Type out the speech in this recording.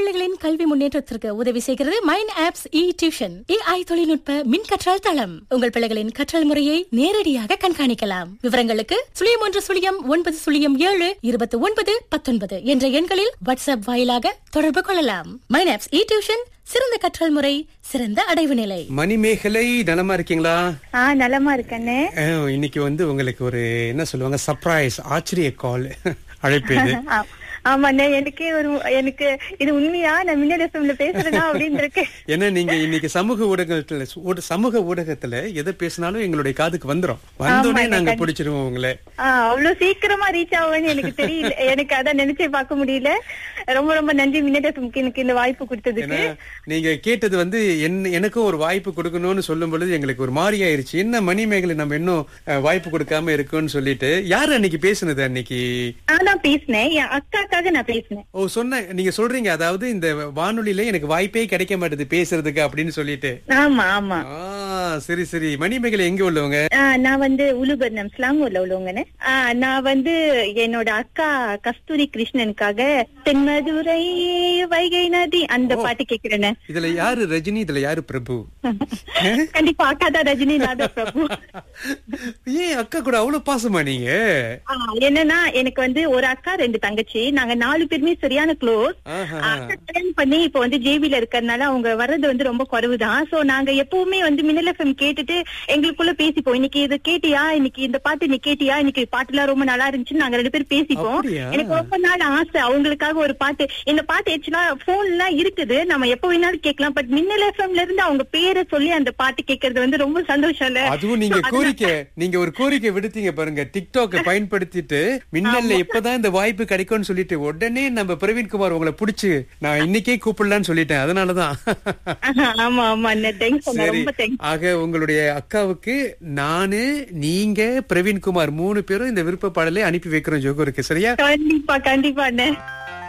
பிள்ளைகளின் கல்வி முன்னேற்றத்திற்கு உதவி செய்கிறது mind apps E tuition A I தொழில்நுட்ப மின் கற்றல் தளம் உங்கள் பிள்ளைகளின் கற்றல் முறையை நேரடியாக கண்காணிக்கலாம் விவரங்களுக்கு சுழியம் ஒன்று சுழியம் ஒன்பது சுழியம் ஏழு இருபத்தி ஒன்பது பத்தொன்பது என்ற எண்களில் வாட்ஸ்அப் வாயிலாக தொடர்பு கொள்ளலாம் மைண்ட் ஆப்ஸ் இ டியூஷன் சிறந்த கற்றல் முறை சிறந்த அடைவு நிலை மணிமேகலை நலமா இருக்கீங்களா ஆ நலமா இருக்கண்ணே அஹ், இன்னைக்கு வந்து உங்களுக்கு ஒரு என்ன சொல்லுவாங்க சர்ப்ரைஸ் ஆச்சரிய கால் அழைப்பு இது ஆ- ஆமாண்ணே எனக்கே ஒரு எனக்கு இது உண்மையா நான் மின்னல் எஃப்எம்ல பேசுறேனா அப்படின்னு இருக்கேன் ஏன்னா நீங்க இன்னைக்கு சமூக ஊடகத்துல ஊட- சமூக ஊடகத்துல எதை பேசினாலும் எங்களுடைய காதுக்கு வந்துரும் வந்தோடனே நாங்க பிடிச்சிருவோம் உங்களை ஆ, அவ்வளவு சீக்கிரமா ரீச் ஆகும்னு எனக்கு தெரியல எனக்கு அதான் நினைச்சே பார்க்க முடியல ரொம்ப ரொம்ப நன்றி மின்னல் எஃப்எம்க்கு எனக்கு இந்த வாய்ப்பு கொடுத்ததுக்கு ஏன்னா நீங்க கேட்டது வந்து என் எனக்கும் ஒரு வாய்ப்பு கொடுக்கணும்னு சொல்லும் பொழுது எங்களுக்கு ஒரு மாதிரி ஆயிருச்சு என்ன மணிமேகலை நம்ம இன்னும் அஹ், வாய்ப்பு கொடுக்காம இருக்கோம்னு சொல்லிட்டு யாரு அன்னைக்கு பேசுனது அன்னைக்கு நான் தான் பேசினேன் என் அக்காக்காக நான் பேசினேன் ஓ சொன்ன நீங்க சொல்றீங்க அதாவது இந்த வானொலியில எனக்கு வாய்ப்பே கிடைக்க மாட்டேது பேசுறதுக்கு அப்படின்னு சொல்லிட்டு ஆமா ஆமா ஆ சரி சரி மணிமேகலை எங்க உள்ளவங்க ஆ, நான் வந்து உலுபர்ணம் ஸ்லாங்கூர்ல உள்ளவங்கன்னு ஆ, நான் வந்து என்னோட அக்கா கஸ்தூரி கிருஷ்ணனுக்காக தென்மதுரை வைகை நதி அந்த பாட்டு கேக்குறேன்னு இதுல யாரு ரஜினி இதுல யாரு பிரபு கண்டிப்பா அக்கா தான் ரஜினி நான் தான் பிரபு ஏன் அக்கா கூட அவ்வளவு பாசமா நீங்க ஆ, என்னன்னா எனக்கு வந்து ஒரு அக்கா ரெண்டு தங்கச்சி நாங்க நாலு பேருமே சரியான க்ளோஸ் ஆஹா. அக்கா கல்யாணம் பண்ணி இப்ப வந்து ஜேபில இருக்கறதுனால அவங்க வர்றது வந்து ரொம்ப குறைவுதான் சோ நாங்க எப்பவுமே வந்து மின்னல் எஃப்எம் கேட்டுட்டு எங்களுக்குள்ள பேசிப்போம் இன்னைக்கு இது கேட்டியா இன்னைக்கு இந்த பாட்டு நீ கேட்டியா இன்னைக்கு பாட்டுலாம் ரொம்ப நல்லா இருந்துச்சுன்னு நாங்க ரெண்டு பேரும் பேசிப்போம் அப்படியா? எனக்கு ரொம்ப நாள் ஆசை அவங்களுக்காக ஒரு பாட்டு இந்த பாட்டு ஆக்சுவலா போன்லாம் இருக்குது நம்ம எப்ப வேணாலும் கேட்கலாம் பட் மின்னல் எஃப்எம்ல இருந்து அவங்க பேரை சொல்லி அந்த பாட்டு கேட்கறது வந்து ரொம்ப சந்தோஷம் இல்ல அதுவும் நீங்க கோரிக்கை நீங்க ஒரு கோரிக்கை விடுத்தீங்க பாருங்க டிக்டாக்க பயன்படுத்திட்டு மின்னல்ல எப்பதான் இந்த வாய்ப்பு கிடைக்கும்னு சொல்லிட்டு உடனே நம்ம பிரவீன்குமார் உங்களை புடிச்சு நான் இன்னைக்கே கூப்பிடலாம்னு சொல்லிட்டேன் அதனாலதான் ஆமா ஆமா தேங்க்ஸ் சரி ரொம்ப தேங்க்ஸ் ஆக உங்களுடைய அக்காவுக்கு நானு நீங்க பிரவீன்குமார் மூணு பேரும் இந்த விருப்ப பாடலை அனுப்பி வைக்கிறோம் ஜோகருக்கு சரியா கண்டிப்பா கண்டிப்பா அண்ணே